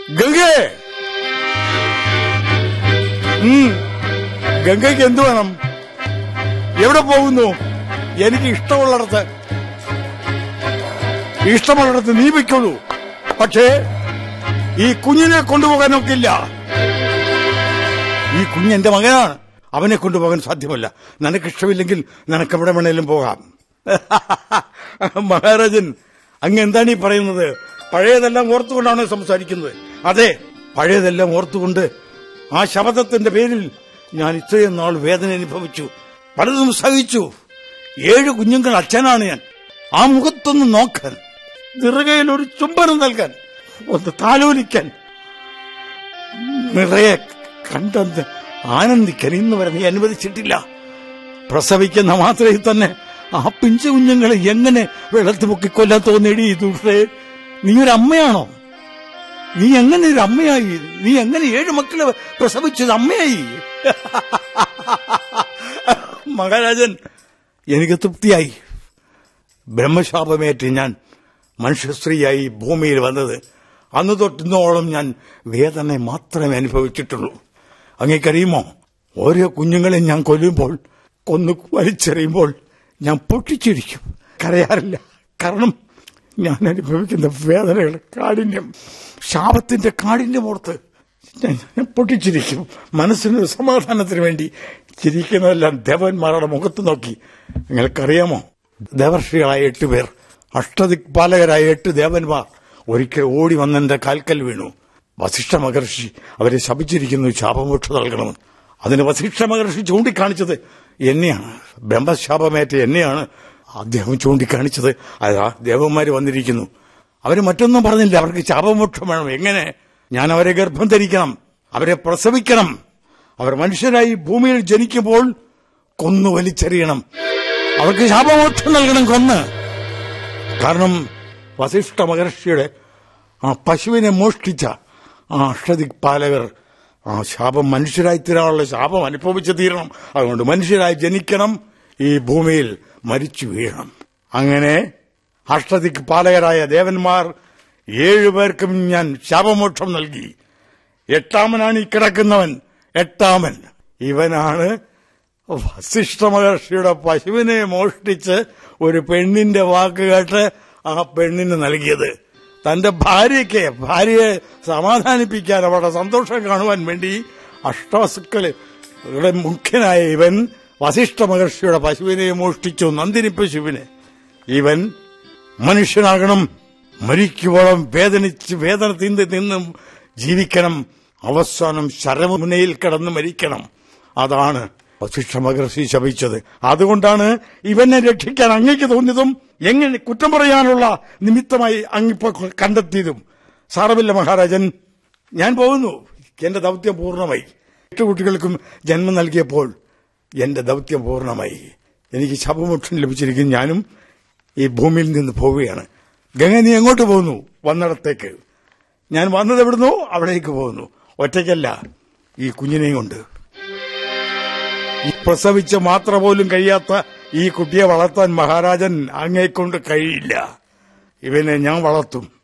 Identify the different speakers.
Speaker 1: ഗംഗേ ഉം. ഗംഗയ്ക്ക് എന്തു വേണം എവിടെ പോകുന്നു എനിക്ക് ഇഷ്ടമുള്ളിടത്ത് ഇഷ്ടമുള്ളിടത്ത് നീ വയ്ക്കുള്ളൂ പക്ഷേ ഈ കുഞ്ഞിനെ കൊണ്ടുപോകാൻ ഒക്കില്ല ഈ കുഞ്ഞ് എന്റെ മകനാണ് അവനെ കൊണ്ടുപോകാൻ സാധ്യമല്ല നിനക്ക് ഇഷ്ടമില്ലെങ്കിൽ നിനക്ക് എവിടെ വേണേലും പോകാം മഹാരാജൻ അങ്ങ് എന്താണ് ഈ പറയുന്നത് പഴയതെല്ലാം ഓർത്തുകൊണ്ടാണ് സംസാരിക്കുന്നത് അതെ പഴയതെല്ലാം ഓർത്തുകൊണ്ട് ആ ശബ്ദത്തിന്റെ പേരിൽ ഞാൻ ഇത്രയും നാൾ വേദന അനുഭവിച്ചു പലതും സഹിച്ചു ഏഴ് കുഞ്ഞുങ്ങൾ അച്ഛനാണ് ഞാൻ ആ മുഖത്തൊന്ന് നോക്കാൻ നിറകയിൽ ഒരു ചുംബനം നൽകാൻ ഒന്ന് താലോലിക്കാൻ നിറയെ കണ്ടെന്ന് ആനന്ദിക്കാൻ ഇന്ന് വരെ നീ അനുവദിച്ചിട്ടില്ല പ്രസവിക്കുന്ന മാത്രയിൽ തന്നെ ആ പിഞ്ചു കുഞ്ഞുങ്ങളെ എങ്ങനെ വെള്ളത്തിൽ പൊക്കി കൊല്ലാൻ തോന്നിയടി ദുഷേ നീ ഒരു അമ്മയാണോ നീ എങ്ങനെ ഒരു അമ്മയായി നീ എങ്ങനെ ഏഴ് മക്കളെ പ്രസവിച്ചത് അമ്മയായി മഹാരാജൻ എനിക്ക് തൃപ്തിയായി ബ്രഹ്മശാപമേറ്റ് ഞാൻ മനുഷ്യസ്ത്രീയായി ഭൂമിയിൽ വന്നത് അന്ന് തൊട്ടുന്നോളം ഞാൻ വേദന മാത്രമേ അനുഭവിച്ചിട്ടുള്ളൂ അങ്ങേക്കറിയുമോ ഓരോ കുഞ്ഞുങ്ങളെ ഞാൻ കൊല്ലുമ്പോൾ കൊന്നു വലിച്ചെറിയുമ്പോൾ ഞാൻ പൊട്ടിച്ചിരിക്കും കരയാറില്ല കാരണം ഞാൻ അനുഭവിക്കുന്ന വേദനയുടെ കാഠിന്യം ശാപത്തിന്റെ കാഠിന്യം ഓർത്ത് ഞാൻ ഞാൻ പൊട്ടിച്ചിരിക്കും മനസ്സിനൊരു സമാധാനത്തിന് വേണ്ടി ചിരിക്കുന്നതെല്ലാം ദേവന്മാരുടെ മുഖത്ത് നോക്കി നിങ്ങൾക്കറിയാമോ ദേവർഷികളായ എട്ട് പേർ അഷ്ടദിക്പാലകരായ എട്ട് ദേവന്മാർ ഒരിക്കൽ ഓടി വന്നെന്റെ കാൽക്കൽ വീണു വസിഷ്ഠ മഹർഷി അവരെ ശപിച്ചിരിക്കുന്നു ശാപമോക്ഷ നൽകണമെന്ന് അതിന് വസിഷ്ഠ മഹർഷി ചൂണ്ടിക്കാണിച്ചത് എന്നെയാണ് ബ്രഹ്മശാപമേറ്റ എന്നെയാണ് അദ്ദേഹം ചൂണ്ടിക്കാണിച്ചത് അതാ ദേവന്മാര് വന്നിരിക്കുന്നു അവര് മറ്റൊന്നും പറഞ്ഞില്ല അവർക്ക് ശാപമോക്ഷം വേണം എങ്ങനെ ഞാൻ അവരെ ഗർഭം ധരിക്കണം അവരെ പ്രസവിക്കണം അവർ മനുഷ്യരായി ഭൂമിയിൽ ജനിക്കുമ്പോൾ കൊന്നു വലിച്ചെറിയണം അവർക്ക് ശാപമോക്ഷം നൽകണം കൊന്ന് കാരണം വസിഷ്ഠ മഹർഷിയുടെ ആ പശുവിനെ മോഷ്ടിച്ച ആ അഷ്ടദിക്പാലകർ ആ ശാപം മനുഷ്യരായി തീരാനുള്ള ശാപം അനുഭവിച്ചു തീരണം അതുകൊണ്ട് മനുഷ്യരായി ജനിക്കണം ഈ ഭൂമിയിൽ മരിച്ചു വീഴണം അങ്ങനെ അഷ്ടദിക്പാലകരായ ദേവന്മാർ ഏഴുപേർക്കും ഞാൻ ശാപമോക്ഷം നൽകി എട്ടാമനാണ് ഈ കിടക്കുന്നവൻ എട്ടാമൻ ഇവനാണ് വസിഷ്ഠ മഹർഷിയുടെ പശുവിനെ മോഷ്ടിച്ച് ഒരു പെണ്ണിന്റെ വാക്ക് കേട്ട് ആ പെണ്ണിന് നൽകിയത് തന്റെ ഭാര്യയ്ക്ക് ഭാര്യയെ സമാധാനിപ്പിക്കാൻ അവരുടെ സന്തോഷം കാണുവാൻ വേണ്ടി അഷ്ടവസുക്കളുടെ മുഖ്യനായ ഇവൻ വസിഷ്ഠ മഹർഷിയുടെ പശുവിനെ മോഷ്ടിച്ചു നന്ദിനി പശുവിനെ ഇവൻ മനുഷ്യനാകണം മരിക്കുവോളം വേദനിച്ച് വേദന തിന്ന് തിന്നും ജീവിക്കണം അവസാനം ശരമുനയിൽ കിടന്ന് മരിക്കണം അതാണ് വസിഷ്ഠ മഹർഷി ശപിച്ചത് അതുകൊണ്ടാണ് ഇവനെ രക്ഷിക്കാൻ അങ്ങേക്ക് തോന്നിയതും എങ്ങനെ കുറ്റം പറയാനുള്ള നിമിത്തമായി അങ്ങിപ്പോ കണ്ടെത്തിയതും സാറമില്ല മഹാരാജൻ ഞാൻ പോകുന്നു എന്റെ ദൗത്യം പൂർണ്ണമായി എട്ട് കുട്ടികൾക്കും ജന്മം നൽകിയപ്പോൾ എന്റെ ദൗത്യം പൂർണ്ണമായി എനിക്ക് ശപമോക്ഷം ലഭിച്ചിരിക്കും ഞാനും ഈ ഭൂമിയിൽ നിന്ന് പോവുകയാണ് ഗംഗ നീ എങ്ങോട്ട് പോകുന്നു വന്നിടത്തേക്ക് ഞാൻ വന്നത് എവിടുന്നോ അവിടേക്ക് പോകുന്നു ഒറ്റയ്ക്കല്ല ഈ കുഞ്ഞിനെയും കൊണ്ട് ഈ പ്രസവിച്ച് മാത്രം പോലും കഴിയാത്ത ഈ കുട്ടിയെ വളർത്താൻ മഹാരാജൻ അങ്ങേക്കൊണ്ട് കഴിയില്ല ഇവനെ ഞാൻ വളർത്തും